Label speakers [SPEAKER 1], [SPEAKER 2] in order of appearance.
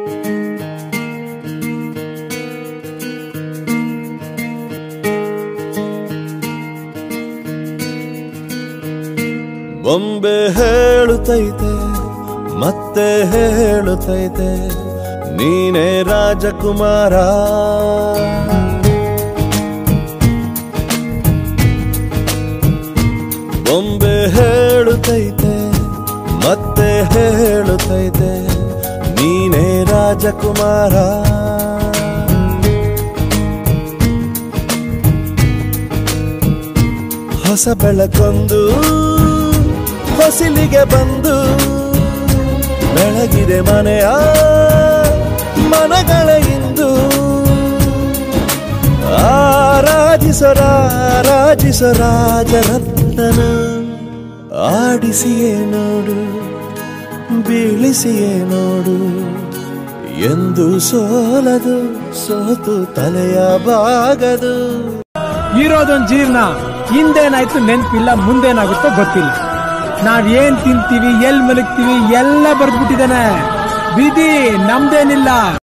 [SPEAKER 1] ಬೊಂಬೆ ಹೇಳುತ್ತೈತೆ ಮತ್ತೆ ಹೇಳುತ್ತೈತೆ ನೀನೇ ರಾಜಕುಮಾರ ಬೊಂಬೆ ಹೇಳುತ್ತೈತೆ ಮತ್ತೆ ಹೇಳುತ್ತೈತೆ ನೀನೇ ರಾಜಕುಮಾರ ಹೊಸ ಬೆಳಕೊಂದು ಹೊಸಿಲಿಗೆ ಬಂದು ಬೆಳಗಿದೆ ಮನೆಯ ಮನಗಳ ಇಂದು ಆರಾಧಿಸರಾರಾಜಿಸ ರಾಜರತ್ನನ ಆಡಿಸಿಯೇ ನೋಡು ಬೀಳಿಸಿಯೇ ನೋಡು ಎಂದು ಸೋಲದು ಸೋತು ತಲೆಯ ಬಾಗದು
[SPEAKER 2] ಇರೋದೊಂದ್ ಜೀರ್ಣ ಹಿಂದೇನಾಯ್ತು ನೆನ್ಪಿಲ್ಲ ಮುಂದೇನಾಗುತ್ತೋ ಗೊತ್ತಿಲ್ಲ ನಾವ್ ಏನ್ ತಿಂತೀವಿ ಎಲ್ ಮಲಗ್ತೀವಿ ಎಲ್ಲ ಬರ್ದ್ಬಿಟ್ಟಿದಾನೆ ವಿಧಿ ನಮ್ದೇನಿಲ್ಲ